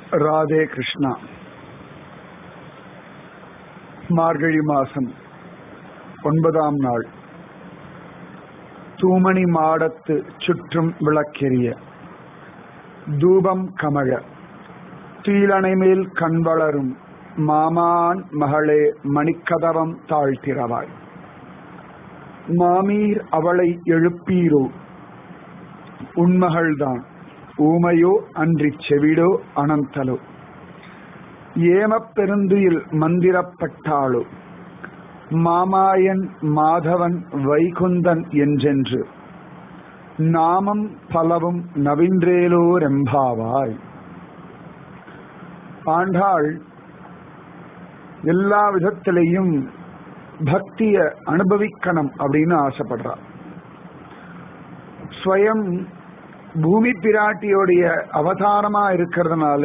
ராதே கிருஷ்ணா மார்கழி மாசம் ஒன்பதாம் நாள் தூமணி மாடத்து சுற்றும் விளக்கெரிய தூபம் கமழ தீலணை மேல் கண் வளரும் மாமான் மகளே மணிக்கதவம் தாழ்த்திரவாய் மாமீர் அவளை எழுப்பீரோ உண்மகள்தான் ஊமையோ அன்றிச் செவிடோ அனந்தலோ ஏமப் பெருந்துயில் மந்திரப்பட்டாளோ மாமாயன் மாதவன் வைகுந்தன் என்றென்று நாமம் பலவும் நவின்றேலோ ரெம்பாவாய் ஆண்டாள் எல்லா விதத்திலையும் பக்திய அனுபவிக்கணும் அப்படின்னு ஆசைப்படுறார் ஸ்வயம் பூமி பிராட்டியோடைய அவதாரமா இருக்கிறதுனால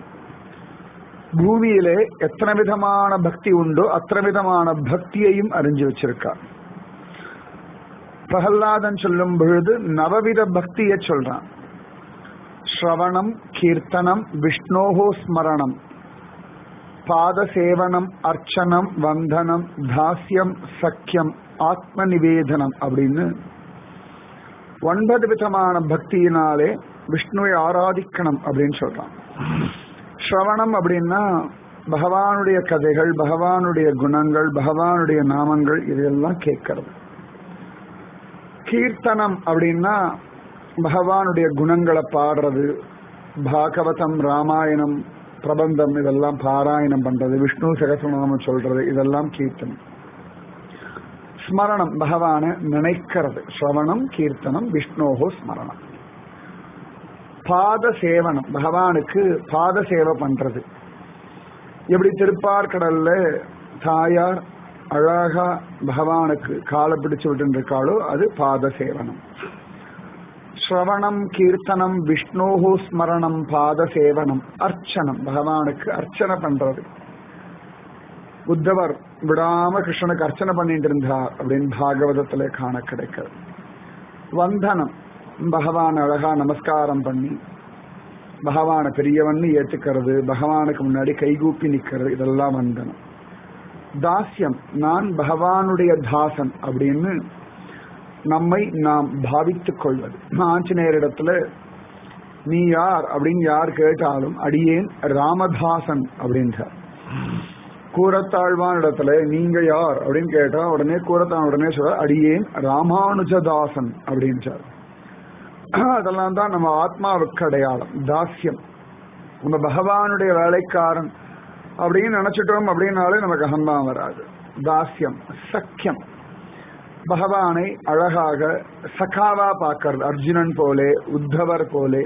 பூமியிலே எத்தனை விதமான பக்தி உண்டோ அத்தனை விதமான பக்தியையும் அறிஞ்சு வச்சிருக்கார் பிரகல்லாதன் சொல்லும் பொழுது நவவித பக்தியை சொல்றான் ஸ்ரவணம் கீர்த்தனம் விஷ்ணோகோ ஸ்மரணம் பாத சேவனம் அர்ச்சனம் வந்தனம் தாஸ்யம் சக்கியம் ஆத்ம நிவேதனம் அப்படின்னு ஒன்பது விதமான பக்தியினாலே விஷ்ணுவை ஆராதிக்கணும் அப்படின்னு சொல்றான் ஸ்ரவணம் அப்படின்னா பகவானுடைய கதைகள் பகவானுடைய குணங்கள் பகவானுடைய நாமங்கள் இதெல்லாம் கேட்கறது கீர்த்தனம் அப்படின்னா பகவானுடைய குணங்களை பாடுறது பாகவதம் ராமாயணம் பிரபந்தம் இதெல்லாம் பாராயணம் பண்றது விஷ்ணு சகசநாமம் சொல்றது இதெல்லாம் கீர்த்தனம் ஸ்மரணம் பகவான நினைக்கிறது ஸ்ரவணம் கீர்த்தனம் விஷ்ணோகோ ஸ்மரணம் பாத சேவனம் பகவானுக்கு பாத சேவை பண்றது எப்படி திருப்பார்கடல்ல தாயார் அழகா பகவானுக்கு காலை பிடிச்சு விட்டு இருக்காளோ அது பாத சேவனம் ஸ்ரவணம் கீர்த்தனம் விஷ்ணோஹோ ஸ்மரணம் பாத சேவனம் அர்ச்சனம் பகவானுக்கு அர்ச்சனை பண்றது உத்தவர் விடாம கிருஷ்ணனுக்கு அர்ச்சனை பண்ணிட்டு இருந்தார் அப்படின்னு பாகவதத்துல காண கிடைக்கிறது வந்தனம் பகவான் அழகா நமஸ்காரம் பண்ணி பகவான பெரியவன் ஏத்துக்கிறது பகவானுக்கு முன்னாடி கைகூப்பி நிக்கிறது இதெல்லாம் வந்தனம் தாஸ்யம் நான் பகவானுடைய தாசன் அப்படின்னு நம்மை நாம் பாவித்துக் கொள்வது ஆஞ்சநேயரிடத்துல நீ யார் அப்படின்னு யார் கேட்டாலும் அடியேன் ராமதாசன் அப்படின்றார் கூரத்தாழ்வான் இடத்துல நீங்க யார் அப்படின்னு கேட்டா உடனே கூரத்தான் உடனே சொல்ற அடியேன் ராமானுஜதாசன் அப்படின்றார் அதெல்லாம் தான் நம்ம ஆத்மாவுக்கு அடையாளம் தாஸ்யம் நம்ம பகவானுடைய வேலைக்காரன் அப்படின்னு நினைச்சிட்டோம் அப்படின்னாலே நமக்கு அகம்பாம் வராது தாஸ்யம் சக்கியம் பகவானை அழகாக சகாவா பார்க்கறது அர்ஜுனன் போலே உத்தவர் போலே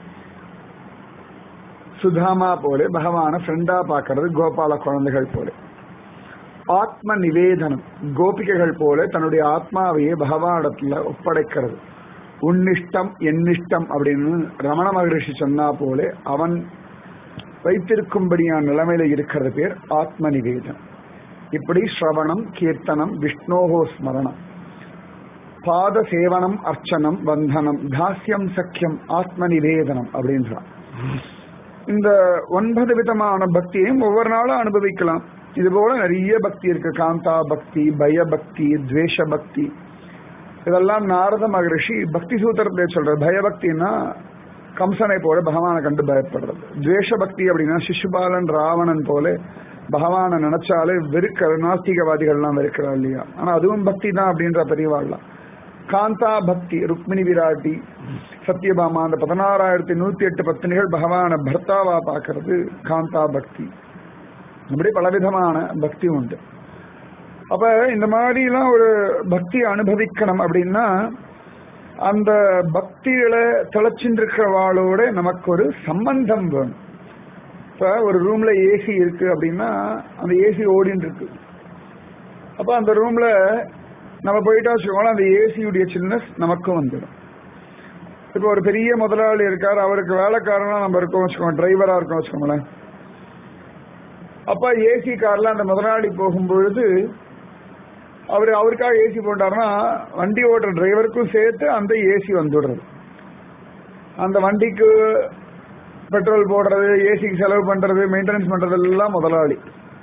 சுதாமா போலே பகவான ஃப்ரெண்டா பார்க்கறது கோபால குழந்தைகள் போல ஆத்ம நிவேதனம் கோபிகைகள் போல தன்னுடைய ஆத்மாவையே பகவானிடத்துல ஒப்படைக்கிறது உன்னிஷ்டம் என்னிஷ்டம் அப்படின்னு ரமண மகரிஷி சொன்னா போல அவன் வைத்திருக்கும்படியான நிலைமையில இருக்கிறது பேர் ஆத்ம நிவேதனம் இப்படி ஸ்ரவணம் கீர்த்தனம் விஷ்ணோகோ ஸ்மரணம் பாத சேவனம் அர்ச்சனம் வந்தனம் தாஸ்யம் சக்கியம் ஆத்ம நிவேதனம் அப்படின்றான் இந்த ஒன்பது விதமான பக்தியையும் ஒவ்வொரு நாளும் அனுபவிக்கலாம் இது போல நிறைய பக்தி இருக்கு காந்தா பக்தி பயபக்தி துவேஷ பக்தி இதெல்லாம் நாரத மகரிஷி பக்தி சூத்திரத்திலே சொல்றது பயபக்தின்னா கம்சனை போல பகவானை கண்டு பயப்படுறது துவேஷ பக்தி அப்படின்னா சிசுபாலன் ராவணன் போல பகவானை நினைச்சாலே வெறுக்கிற நாஸ்திகவாதிகள்லாம் வெறுக்கிறா இல்லையா ஆனா அதுவும் பக்தி தான் அப்படின்ற பெரியவாள்லாம் காந்தா பக்தி ருக்மிணி விராட்டி சத்யபாமா அந்த பதினாறாயிரத்தி நூத்தி எட்டு பத்தினிகள் பகவான பர்த்தாவா பார்க்கறது காந்தா பக்தி இப்படி பலவிதமான பக்தி உண்டு அப்ப இந்த மாதிரிலாம் ஒரு பக்தி அனுபவிக்கணும் அப்படின்னா அந்த பக்தியில திளைச்சின்னு இருக்கிறவாளோட நமக்கு ஒரு சம்பந்தம் வேணும் இப்ப ஒரு ரூம்ல ஏசி இருக்கு அப்படின்னா அந்த ஏசி ஓடின்னு இருக்கு அப்ப அந்த ரூம்ல நம்ம போயிட்டா வச்சுக்கோங்களேன் அந்த ஏசியுடைய சில்னஸ் நமக்கும் வந்துடும் இப்போ ஒரு பெரிய முதலாளி இருக்கார் அவருக்கு வேலைக்காரனா நம்ம இருக்கோம் வச்சுக்கோங்க டிரைவரா இருக்கோம் வச்சுக்கோங்களேன் அப்ப ஏசி கார்ல அந்த முதலாளி போகும்பொழுது அவர் அவருக்காக ஏசி போட்டாருன்னா வண்டி ஓட்டுற டிரைவருக்கும் சேர்த்து அந்த ஏசி வந்துடுறது அந்த வண்டிக்கு பெட்ரோல் போடுறது ஏசிக்கு செலவு பண்றது மெயின்டெனன்ஸ் பண்றது எல்லாம் முதலாளி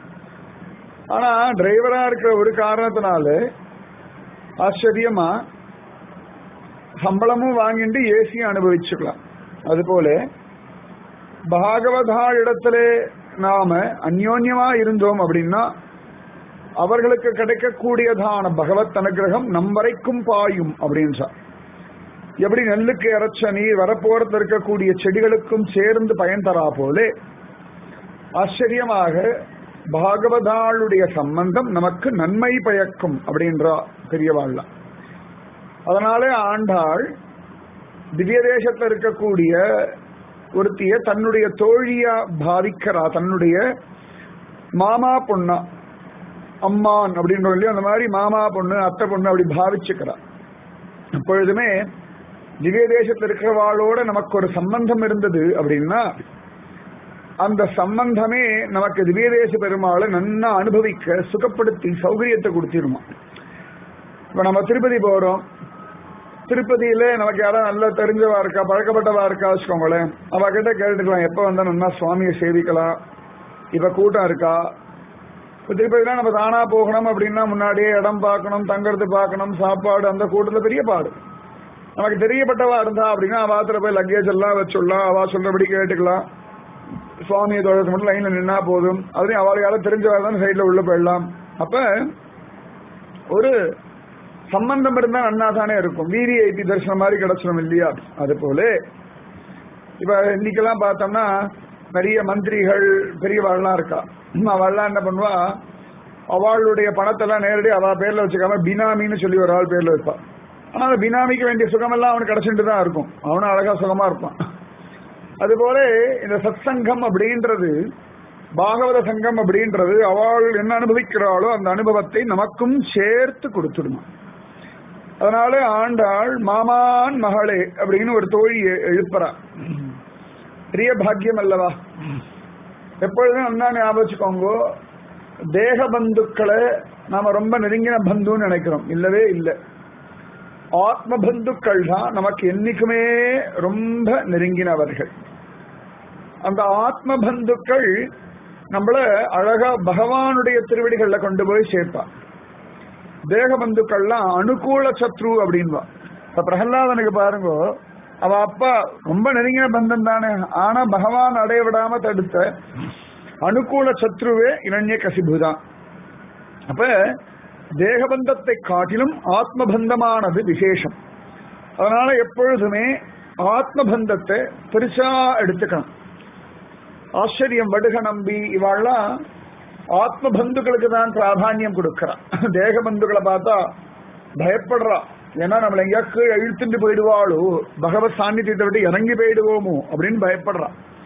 ஆனா டிரைவரா இருக்கிற ஒரு காரணத்தினால ஆச்சரியமா சம்பளமும் வாங்கிட்டு ஏசியும் அனுபவிச்சுக்கலாம் அதுபோல பாகவதா இடத்துல நாம அந்யோன்யமா இருந்தோம் அப்படின்னா அவர்களுக்கு கிடைக்கக்கூடியதான பகவத் அனுகிரகம் நம் வரைக்கும் பாயும் அப்படின்றா எப்படி நெல்லுக்கு இறைச்ச நீர் வரப்போறது இருக்கக்கூடிய செடிகளுக்கும் சேர்ந்து பயன் தரா போலே ஆச்சரியமாக பாகவதாளுடைய சம்பந்தம் நமக்கு நன்மை பயக்கும் அப்படின்றா பெரியவாள்லாம் அதனாலே ஆண்டாள் திவ்ய தேசத்துல இருக்கக்கூடிய ஒருத்திய தன்னுடைய தோழியா பாவிக்கிறா தன்னுடைய மாமா பொண்ணா அம்மான் அப்படின்ற இல்லையா அந்த மாதிரி மாமா பொண்ணு அத்தை பொண்ணு அப்படி பாவிச்சுக்கிறா எப்பொழுதுமே திவ்ய தேசத்தில் இருக்கிறவாளோட நமக்கு ஒரு சம்பந்தம் இருந்தது அப்படின்னா அந்த சம்பந்தமே நமக்கு திவ்ய தேச பெருமாளை நன்னா அனுபவிக்க சுகப்படுத்தி சௌகரியத்தை கொடுத்திருமா இப்ப நம்ம திருப்பதி போறோம் திருப்பதியில நமக்கு யாராவது நல்லா தெரிஞ்சவா இருக்கா பழக்கப்பட்டவா இருக்கா வச்சுக்கோங்களேன் அவ கிட்ட கேட்டுக்கலாம் எப்ப வந்தா நல்லா சுவாமியை சேவிக்கலாம் இப்ப கூட்டம் இருக்கா இப்ப திருப்பதினா நம்ம தானா போகணும் அப்படின்னா முன்னாடியே இடம் பார்க்கணும் தங்கறது பார்க்கணும் சாப்பாடு அந்த கூட்டத்துல பெரிய பாடு நமக்கு தெரியப்பட்டவா இருந்தா அப்படின்னா அவாத்துல போய் லக்கேஜ் எல்லாம் வச்சுடலாம் அவா சொல்றபடி கேட்டுக்கலாம் சுவாமியை தொழில் மட்டும் லைன்ல நின்னா போதும் அதுலயும் அவளுக்கு யாரும் தெரிஞ்சவா தான் சைட்ல உள்ள போயிடலாம் அப்ப ஒரு சம்பந்தம் இருந்தா நன்னா தானே இருக்கும் விவிஐபி தரிசனம் மாதிரி கிடைச்சிடும் இல்லையா அது போல இப்ப இன்னைக்கெல்லாம் பார்த்தோம்னா நிறைய மந்திரிகள் பெரியவாள்லாம் இருக்கா அவள்லாம் என்ன பண்ணுவா அவளுடைய பணத்தெல்லாம் நேரடி அவ பேர்ல வச்சுக்காம பினாமின்னு சொல்லி ஒரு ஆள் பேர்ல வைப்பா ஆனா அந்த பினாமிக்கு வேண்டிய சுகமெல்லாம் அவனுக்கு கிடைச்சிட்டு தான் இருக்கும் அவனும் அழகா சுகமா இருப்பான் அதுபோல இந்த சத் சங்கம் அப்படின்றது பாகவத சங்கம் அப்படின்றது அவள் என்ன அனுபவிக்கிறாளோ அந்த அனுபவத்தை நமக்கும் சேர்த்து கொடுத்துடுமா அதனால ஆண்டாள் மாமான் மகளே அப்படின்னு ஒரு தோழி எழுப்புறா பெரிய பாக்கியம் அல்லவா எப்பொழுதும் என்ன ஞாபகம் வச்சுக்கோங்க தேக பந்துக்களை நாம ரொம்ப நெருங்கின பந்துன்னு நினைக்கிறோம் இல்லவே இல்லை ஆத்ம பந்துக்கள் தான் நமக்கு என்னைக்குமே ரொம்ப நெருங்கினவர்கள் அந்த ஆத்ம பந்துக்கள் நம்மள அழகா பகவானுடைய திருவடிகள்ல கொண்டு போய் சேர்ப்பா தேக பந்துக்கள்லாம் அனுகூல சத்ரு அப்படின்வா இப்ப பிரகலாதனுக்கு பாருங்க அவ அப்பா ரொம்ப நெருங்கின பந்தம் தானே ஆனா பகவான் அடைய விடாம தடுத்த அனுகூல சத்ருவே இளைஞ கசிபுதான் அப்ப தேகபந்தத்தை காட்டிலும் ஆத்மபந்தமானது விசேஷம் அதனால எப்பொழுதுமே ஆத்மபந்தத்தை பெருசா எடுத்துக்கணும் ஆச்சரியம் வடுக நம்பி இவாள்லாம் ஆத்ம பந்துக்களுக்கு தான் பிராதானியம் கொடுக்கறா தேக பந்துக்களை பார்த்தா பயப்படுறா ஏன்னா நம்மள எங்கேயா கீழே இழுத்துட்டு போயிடுவாளோ பகவத் சாநித்தியத்தை விட்டு இறங்கி போயிடுவோமோ அப்படின்னு பயப்படுறா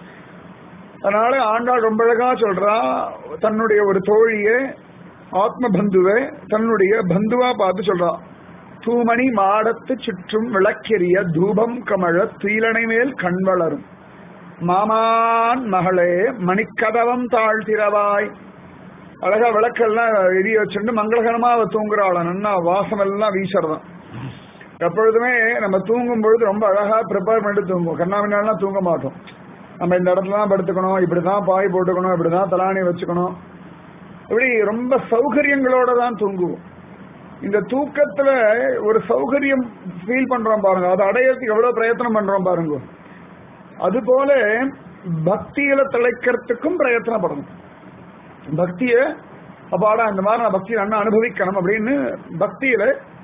அதனால ஆண்டாள் ரொம்ப அழகா சொல்றா தன்னுடைய ஒரு தோழியை ஆத்ம பந்துவை தன்னுடைய பந்துவா பார்த்து சொல்றா தூமணி மாடத்து சுற்றும் விளக்கெரிய தூபம் கமழ துயிலனை மேல் கண் வளரும் மாமான் மகளே மணிக்கதவம் தாழ்த்திரவாய் அழகா விளக்கெல்லாம் எரிய வச்சுட்டு மங்களகரமா அவ தூங்குறாள் நன்னா வாசம் எல்லாம் வீசுறதான் எப்பொழுதுமே நம்ம தூங்கும் பொழுது ரொம்ப அழகா ப்ரிப்பேர் பண்ணிட்டு தூங்குவோம் கண்ணாமினாலாம் தூங்க மாட்டோம் நம்ம இந்த இடத்துல தான் படுத்துக்கணும் இப்படிதான் பாய் போட்டுக்கணும் இப்படிதான் தலாணி வச்சுக்கணும் இப்படி ரொம்ப சௌகரியங்களோட தான் தூங்குவோம் இந்த தூக்கத்துல ஒரு சௌகரியம் ஃபீல் பண்றோம் பாருங்க அதை அடையறதுக்கு எவ்வளவு பிரயத்தனம் பண்றோம் பாருங்க அது போல பக்தியில திளைக்கிறதுக்கும் பிரயத்தனப்படணும் பக்திய அப்பாடா இந்த மாதிரி நான் பக்தியை அண்ணா அனுபவிக்கணும் அப்படின்னு பக்தியில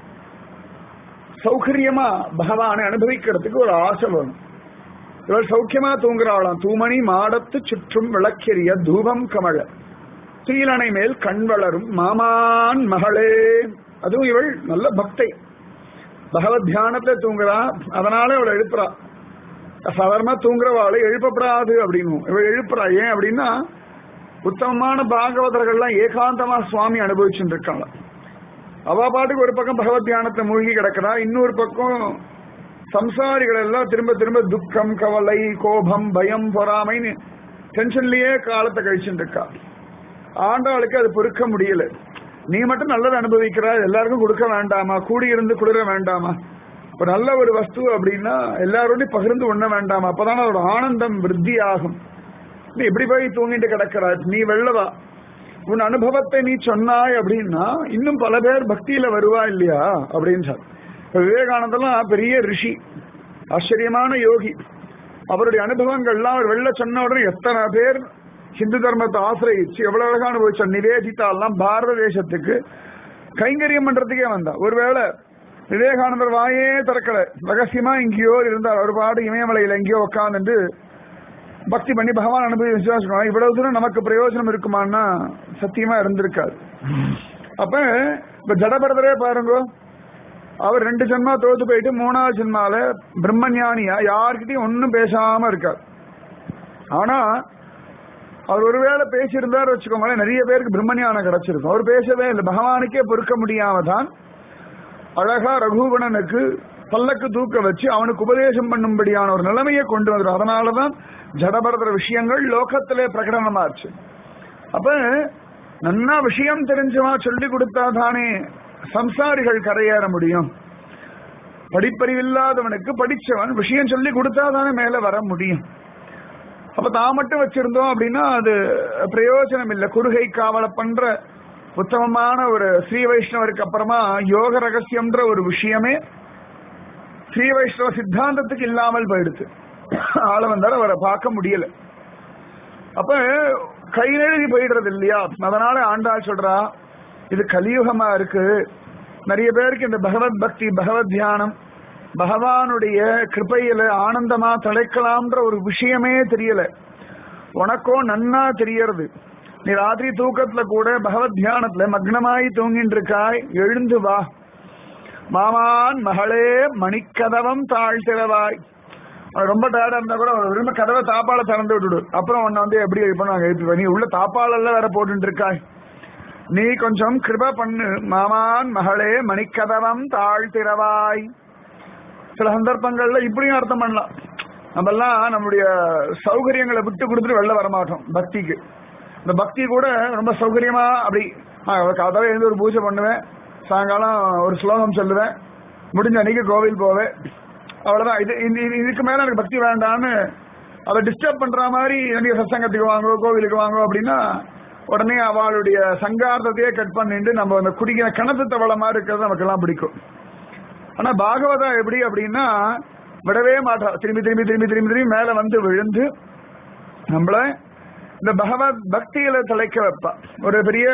சௌகரியமா பகவானை அனுபவிக்கிறதுக்கு ஒரு ஆசை வேணும் இவள் சௌக்கியமா தூங்குறாளாம் தூமணி மாடத்து சுற்றும் விளக்கெரிய தூபம் கமழ தீலனை மேல் கண் வளரும் மாமான் மகளே அதுவும் இவள் நல்ல பக்தை பகவத் தியானத்துல தூங்குறா அதனால இவளை எழுப்புறா சாதாரணமா தூங்குறவாளை எழுப்பப்படாது அப்படின்னு இவள் எழுப்புறா ஏன் அப்படின்னா உத்தமமான பாகவதர்கள்லாம் ஏகாந்தமா சுவாமி அனுபவிச்சுட்டு இருக்காங்க அவ பாட்டுக்கு ஒரு பக்கம் பகவத் தியானத்தை மூழ்கி கிடக்கிறா இன்னொரு பக்கம் சம்சாரிகள் எல்லாம் திரும்ப திரும்ப துக்கம் கவலை கோபம் பயம் பொறாமைன்னு டென்ஷன்லயே காலத்தை கழிச்சுட்டு இருக்கா ஆண்டாளுக்கு அது பொறுக்க முடியல நீ மட்டும் நல்லது அனுபவிக்கிறா எல்லாருக்கும் கொடுக்க வேண்டாமா கூடி இருந்து குளிர வேண்டாமா ஒரு நல்ல ஒரு வஸ்து அப்படின்னா எல்லாரோடையும் பகிர்ந்து உண்ண வேண்டாம் அப்பதான் அதோட ஆனந்தம் விருத்தி ஆகும் நீ எப்படி போய் தூங்கிட்டு கிடக்கிறாய் நீ வெள்ளவா உன் அனுபவத்தை நீ சொன்னாய் அப்படின்னா இன்னும் பல பேர் பக்தியில வருவா இல்லையா அப்படின்னு சொல் இப்ப விவேகானந்தெல்லாம் பெரிய ரிஷி ஆச்சரியமான யோகி அவருடைய அனுபவங்கள்லாம் அவர் வெளில சொன்ன உடனே எத்தனை பேர் ஹிந்து தர்மத்தை ஆசிரயிச்சு எவ்வளவு அழகா அனுபவிச்ச நிவேதிதா எல்லாம் பாரத தேசத்துக்கு கைங்கரியம் பண்றதுக்கே வந்தா ஒருவேளை விவேகானந்தர் வாயே திறக்கல ரகசியமா எங்கேயோ இருந்தார் அவர் பாடு இமயமலையில எங்கேயோ உட்காந்துட்டு பக்தி பண்ணி பகவான் அனுபவி விசுவாசம் இவ்வளவு தூரம் நமக்கு பிரயோஜனம் இருக்குமான்னா சத்தியமா இருந்திருக்காது அப்ப இப்ப ஜடபரதரே பாருங்க அவர் ரெண்டு ஜென்மா தோத்து போயிட்டு மூணாவது ஜென்மால பிரம்மஞானியா யார்கிட்டயும் ஒன்னும் பேசாம இருக்கார் ஆனா அவர் ஒருவேளை பேசியிருந்தார் வச்சுக்கோங்களேன் நிறைய பேருக்கு பிரம்மஞானம் கிடைச்சிருக்கும் அவர் பேசவே இல்லை பகவானுக்கே பொறுக்க முடியாம தான் அழகா ரகுகுணனுக்கு பல்லக்கு தூக்க வச்சு அவனுக்கு உபதேசம் பண்ணும்படியான ஒரு நிலைமையை கொண்டு வந்துடும் அதனாலதான் ஜடபரதர விஷயங்கள் லோகத்திலே பிரகடனமாச்சு அப்ப நன்னா விஷயம் தெரிஞ்சவா சொல்லி கொடுத்தா தானே சம்சாரிகள் கரையேற முடியும் படிப்பறிவில்லாதவனுக்கு படிச்சவன் விஷயம் சொல்லி கொடுத்தா தானே மேல வர முடியும் அப்ப தான் மட்டும் வச்சிருந்தோம் அப்படின்னா அது பிரயோஜனம் இல்லை குறுகை காவலை பண்ற உத்தமமான ஒரு ஸ்ரீ வைஷ்ணவருக்கு அப்புறமா யோக ரகசியம்ன்ற ஒரு விஷயமே ஸ்ரீ வைஷ்ணவ சித்தாந்தத்துக்கு இல்லாமல் போயிடுச்சு ஆள வந்தாரு அவரை பார்க்க முடியல அப்ப கை எழுதி போயிடுறது இல்லையா அதனால ஆண்டாள் சொல்றா இது கலியுகமா இருக்கு நிறைய பேருக்கு இந்த பகவத் பக்தி பகவத் தியானம் பகவானுடைய கிருப்பையில ஆனந்தமா தலைக்கலாம்ன்ற ஒரு விஷயமே தெரியல உனக்கோ நன்னா தெரியறது நீ ராத்திரி தூக்கத்துல கூட பகவத் தியானத்துல மக்னமாயி தூங்கிட்டு இருக்காய் எழுந்து வா மாமான் மகளே மணிக்கதவம் தாழ்த்திரவாய் ரொம்ப டயர்டா இருந்தா கூட விரும்ப கதவை தாப்பால திறந்து விட்டுடு அப்புறம் உன்னை வந்து எப்படி பண்ணுவாங்க எழுப்பி நீ உள்ள தாப்பால வேற போட்டு இருக்காய் நீ கொஞ்சம் கிருப பண்ணு மாமான் மகளே மணிக்கதவம் தாழ்த்திரவாய் சில சந்தர்ப்பங்கள்ல இப்படியும் அர்த்தம் பண்ணலாம் நம்ம எல்லாம் நம்முடைய சௌகரியங்களை விட்டு கொடுத்துட்டு வெளில வரமாட்டோம் பக்திக்கு இந்த பக்தி கூட ரொம்ப சௌகரியமா அப்படி கதவை எழுந்து ஒரு பூஜை பண்ணுவேன் சாயங்காலம் ஒரு ஸ்லோகம் சொல்லுவேன் முடிஞ்ச அன்னைக்கு கோவில் போவேன் அவ்வளவுதான் இது இதுக்கு மேல எனக்கு பக்தி வேண்டாம்னு அதை டிஸ்டர்ப் பண்ற மாதிரி என்னுடைய சத்சங்கத்துக்கு வாங்கோ கோவிலுக்கு வாங்கோ அப்படின்னா உடனே அவளுடைய சங்கார்த்தத்தையே கட் பண்ணிட்டு நம்ம அந்த குடிக்கிற கிணத்து தவளை மாதிரி இருக்கிறது நமக்கு எல்லாம் பிடிக்கும் ஆனா பாகவதா எப்படி அப்படின்னா விடவே மாட்டா திரும்பி திரும்பி திரும்பி திரும்பி திரும்பி மேல வந்து விழுந்து நம்மள இந்த பகவத் பக்தியில தலைக்க வைப்பா ஒரு பெரிய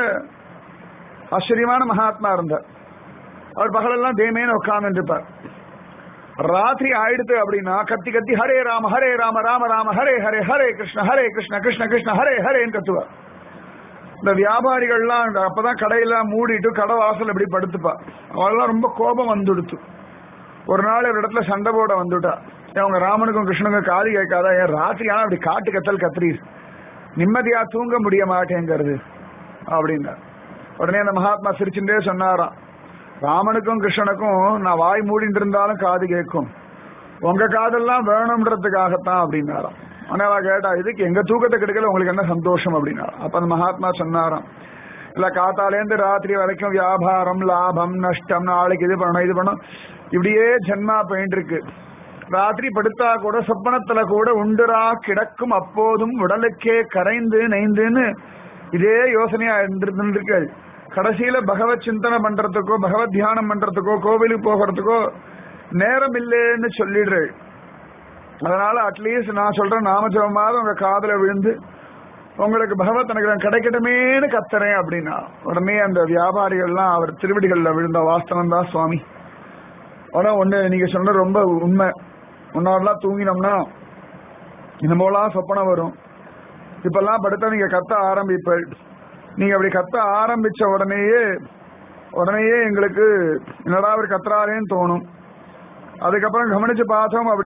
ஆச்சரியமான மகாத்மா இருந்தார் அவர் பகலெல்லாம் தேமேன்னு உட்கார்ந்து இருப்பார் ராத்திரி ஆயிடுத்து அப்படின்னா கத்தி கத்தி ஹரே ராம ஹரே ராம ராம ராம ஹரே ஹரே ஹரே கிருஷ்ண ஹரே கிருஷ்ண கிருஷ்ண கிருஷ்ண ஹரே ஹரேன்னு கத்துவார் இந்த வியாபாரிகள்லாம் அப்பதான் கடையெல்லாம் மூடிட்டு கடை வாசல் இப்படி படுத்துப்பா அவெல்லாம் ரொம்ப கோபம் வந்துடுத்து ஒரு நாள் ஒரு இடத்துல சண்டை போட வந்துட்டா அவங்க ராமனுக்கும் கிருஷ்ணனுக்கும் காது கேட்காதா ஏன் ராத்திரி ஆனா அப்படி காட்டு கத்தல் கத்திரீர் நிம்மதியா தூங்க முடிய மாட்டேங்கிறது அப்படின்னா உடனே அந்த மகாத்மா சிரிச்சுட்டே சொன்னாராம் ராமனுக்கும் கிருஷ்ணனுக்கும் நான் வாய் மூடிட்டு இருந்தாலும் காது கேட்கும் உங்க காதெல்லாம் வேணும்ன்றதுக்காகத்தான் அப்படின்னாராம் ஆனா கேட்டா இதுக்கு எங்க தூக்கத்தை கெடுக்கல உங்களுக்கு என்ன சந்தோஷம் அப்படின்னா அப்ப அந்த மகாத்மா சொன்னாராம் இல்ல காத்தாலேருந்து ராத்திரி வரைக்கும் வியாபாரம் லாபம் நஷ்டம் நாளைக்கு இது பண்ணணும் இது பண்ணணும் இப்படியே ஜென்மா போயிட்டு இருக்கு ராத்திரி படுத்தா கூட சொப்பனத்துல கூட உண்டுரா கிடக்கும் அப்போதும் உடலுக்கே கரைந்து நைந்துன்னு இதே யோசனையா இருந்திருக்கு கடைசியில பகவத் சிந்தனை பண்றதுக்கோ பகவத் தியானம் பண்றதுக்கோ கோவிலுக்கு போகிறதுக்கோ நேரம் இல்லைன்னு சொல்லிடுறேன் அதனால அட்லீஸ்ட் நான் சொல்றேன் நாமஜபமாவது உங்க காதல விழுந்து உங்களுக்கு பகவத் அனுகிரகம் கிடைக்கட்டுமேனு கத்துறேன் அப்படின்னா உடனே அந்த வியாபாரிகள்லாம் அவர் திருவடிகள்ல விழுந்த வாஸ்தவம் தான் சுவாமி ஆனா ஒண்ணு நீங்க சொன்ன ரொம்ப உண்மை முன்னாடிலாம் தூங்கினோம்னா இந்த போலாம் சொப்பனம் வரும் இப்பெல்லாம் படுத்தா நீங்க கத்த ஆரம்பிப்ப நீங்க அப்படி கத்த ஆரம்பிச்ச உடனேயே உடனேயே எங்களுக்கு என்னடா அவர் கத்துறாரேன்னு தோணும் அதுக்கப்புறம் கவனிச்சு பார்த்தோம் அப்படி